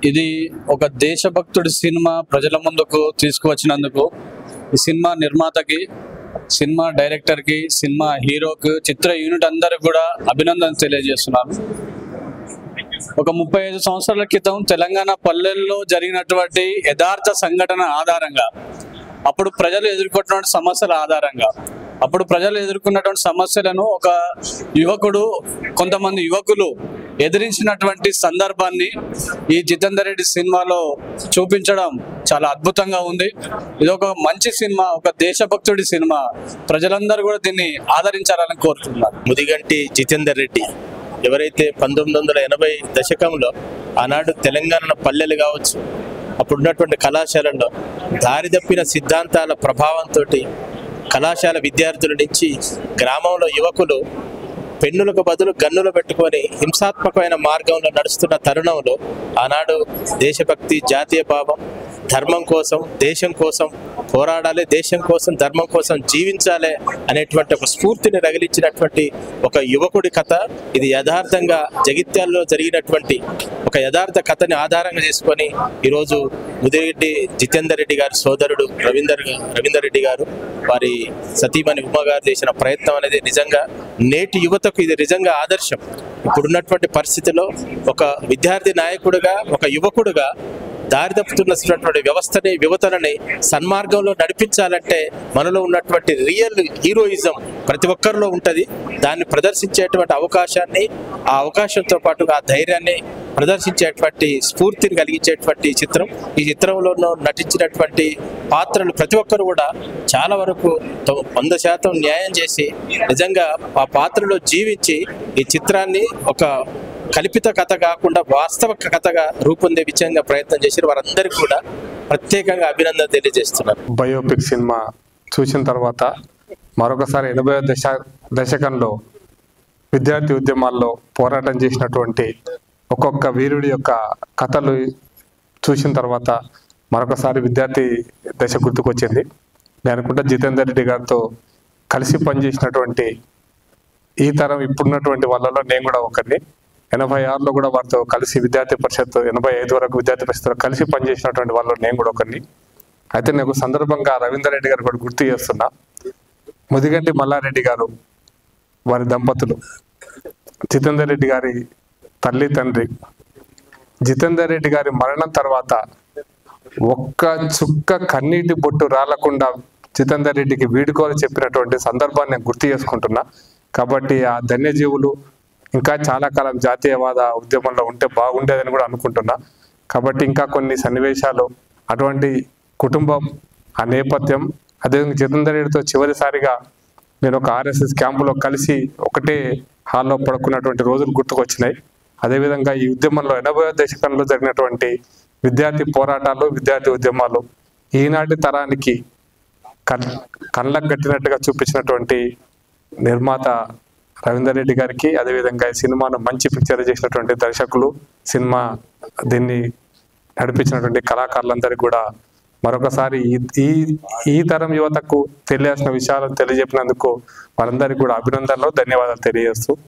ఇది ఒక దేశభక్తుడి సినిమా ప్రజల ముందుకు తీసుకువచ్చినందుకు ఈ సినిమా నిర్మాతకి సినిమా డైరెక్టర్కి సినిమా హీరోకి చిత్ర యూనిట్ అందరికి కూడా అభినందన తెలియజేస్తున్నాను ఒక ముప్పై ఐదు సంవత్సరాల క్రితం తెలంగాణ పల్లెల్లో జరిగినటువంటి యథార్థ సంఘటన ఆధారంగా అప్పుడు ప్రజలు ఎదుర్కొంటున్న సమస్యల ఆధారంగా అప్పుడు ప్రజలు ఎదుర్కొన్నటువంటి సమస్యలను ఒక యువకుడు కొంతమంది యువకులు ఎదిరించినటువంటి సందర్భాన్ని ఈ జితేందర్ రెడ్డి సినిమాలో చూపించడం చాలా అద్భుతంగా ఉంది ఇది ఒక మంచి సినిమా ఒక దేశభక్తుడి సినిమా ప్రజలందరూ కూడా దీన్ని ఆదరించాలని కోరుతున్నారు ముదిగంటి జితేందర్ రెడ్డి ఎవరైతే పంతొమ్మిది వందల ఎనభై దశకంలో ఆనాడు తెలంగాణ పల్లెలు కావచ్చు అప్పుడున్నటువంటి కళాశాలల్లో దారి తప్పిన సిద్ధాంతాల ప్రభావంతో కళాశాల విద్యార్థుల నుంచి గ్రామంలో యువకులు పెన్నులకు బదులు గన్నులు పెట్టుకొని హింసాత్మకమైన మార్గంలో నడుస్తున్న తరుణంలో ఆనాడు దేశభక్తి జాతీయ భావం ధర్మం కోసం దేశం కోసం పోరాడాలి దేశం కోసం ధర్మం కోసం జీవించాలి అనేటువంటి ఒక స్ఫూర్తిని రగిలించినటువంటి ఒక యువకుడి కథ ఇది యథార్థంగా జగిత్యాలలో జరిగినటువంటి ఒక యథార్థ కథని ఆధారంగా చేసుకొని ఈరోజు ముదిరెడ్డి జితేందర్ రెడ్డి గారి సోదరుడు రవీందర్ రవీందర్ రెడ్డి గారు వారి సతీమణి ఉమా గారు చేసిన ప్రయత్నం అనేది నిజంగా నేటి యువతకు ఇది నిజంగా ఆదర్శం ఇప్పుడున్నటువంటి పరిస్థితిలో ఒక విద్యార్థి నాయకుడిగా ఒక యువకుడుగా దారి తప్పుతున్నటువంటి వ్యవస్థని యువతలని సన్మార్గంలో నడిపించాలంటే మనలో ఉన్నటువంటి రియల్ హీరోయిజం ప్రతి ఒక్కరిలో ఉంటుంది దాన్ని ప్రదర్శించేటువంటి అవకాశాన్ని ఆ అవకాశంతో పాటుగా ఆ ధైర్యాన్ని ప్రదర్శించేటువంటి స్ఫూర్తిని కలిగించేటువంటి చిత్రం ఈ చిత్రంలో నటించినటువంటి పాత్రలు ప్రతి ఒక్కరు కూడా చాలా వరకు తమ వంద శాతం న్యాయం చేసి నిజంగా ఆ పాత్రలో జీవించి ఈ చిత్రాన్ని ఒక కల్పిత కథ కాకుండా వాస్తవ కథగా రూపొందే విషయంగా ప్రయత్నం చేసి వారందరికీ కూడా ప్రత్యేకంగా అభినందన తెలియజేస్తున్నారు బయోపిక్ సినిమా చూసిన తర్వాత మరొకసారి ఎనభై దశ దశకంలో విద్యార్థి ఉద్యమాల్లో పోరాటం చేసినటువంటి ఒక్కొక్క వీరుడి యొక్క కథలు చూసిన తర్వాత మరొకసారి విద్యార్థి దశ గుర్తుకొచ్చింది నేను అనుకుంటా జితేందర్ రెడ్డి గారితో కలిసి పనిచేసినటువంటి ఈ తరం ఇప్పుడున్నటువంటి వాళ్ళలో నేను కూడా ఒకరిని ఎనభై ఆరులో కూడా వారితో కలిసి విద్యార్థి పరిషత్ ఎనభై ఐదు వరకు విద్యార్థి పరిషత్లో కలిసి పనిచేసినటువంటి వాళ్ళు నేను కూడా ఒకరిని అయితే నాకు సందర్భంగా రవీందర్ రెడ్డి గారు కూడా గుర్తు చేస్తున్నా ముదిగంటి మల్లారెడ్డి గారు వారి దంపతులు జితేందర్ రెడ్డి గారి తల్లి తండ్రి జితేందర్ రెడ్డి గారి మరణం తర్వాత ఒక్క చుక్క కన్నీటి బొట్టు రాలకుండా జితేందర్ రెడ్డికి వీడుకోలు చెప్పినటువంటి సందర్భాన్ని నేను గుర్తు చేసుకుంటున్నా కాబట్టి ఆ ధన్యజీవులు ఇంకా చాలా కాలం జాతీయవాద ఉద్యమంలో ఉంటే బాగుండేదని కూడా అనుకుంటున్నా కాబట్టి ఇంకా కొన్ని సన్నివేశాలు అటువంటి కుటుంబం ఆ నేపథ్యం అదేవిధంగా జితేందర్ రెడ్డితో చివరిసారిగా నేను ఒక ఆర్ఎస్ఎస్ క్యాంపులో కలిసి ఒకటే హాల్లో పడుకున్నటువంటి రోజులు గుర్తుకొచ్చినాయి అదేవిధంగా ఈ ఉద్యమంలో ఎనభై దశకంలో జరిగినటువంటి విద్యార్థి పోరాటాలు విద్యార్థి ఉద్యమాలు ఈనాటి తరానికి కన్ కళ్ళకు కట్టినట్టుగా చూపించినటువంటి నిర్మాత రవీందర్ రెడ్డి గారికి అదేవిధంగా ఈ సినిమాను మంచి పిక్చర్ చేసినటువంటి దర్శకులు సినిమా దీన్ని నడిపించినటువంటి కళాకారులందరికీ కూడా మరొకసారి ఈ ఈ ఈ తరం యువతకు తెలియాల్సిన విషయాలను తెలియజెప్పినందుకు వారందరికీ కూడా అభినందనలు ధన్యవాదాలు తెలియజేస్తూ